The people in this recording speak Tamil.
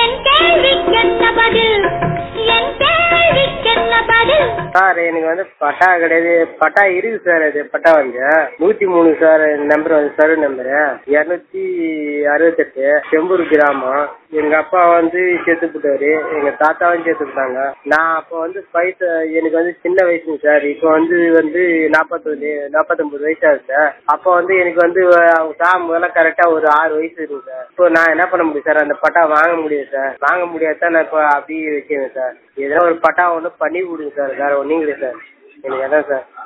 என் கேள்விக்கென்ன பதில் என் கேள்விக்கென்ன பதில் சார் எனக்கு வந்து பட்டா கிடையாது பட்டா இருக்கு சார் அது பட்டா வந்து நூத்தி மூணு சார் நம்பர் வந்து சர்வ நம்பரு இருநூத்தி அறுபத்தெட்டு செம்பூர் கிராமம் எங்க அப்பா வந்து செத்து போட்டாரு எங்க தாத்தாவும் செத்து போட்டாங்க நான் அப்போ வந்து வயசு எனக்கு வந்து சின்ன வயசுங்க சார் இப்போ வந்து வந்து நாற்பத்தொன்னு நாற்பத்தொன்பது வயசு ஆகுது சார் அப்போ வந்து எனக்கு வந்து அவங்க சாகும் முதல்ல கரெக்டா ஒரு ஆறு வயசு இருக்கு சார் இப்போ நான் என்ன பண்ண முடியும் சார் அந்த பட்டா வாங்க முடியாது சார் வாங்க முடியாதான் நான் இப்போ அப்படியே வைக்கிறேன் சார் எதனா ஒரு பட்டா ஒன்று பண்ணி கொடுங்க சார் வேற ஒன்றும் கிடையாது சார் எனக்கு அதான் சார்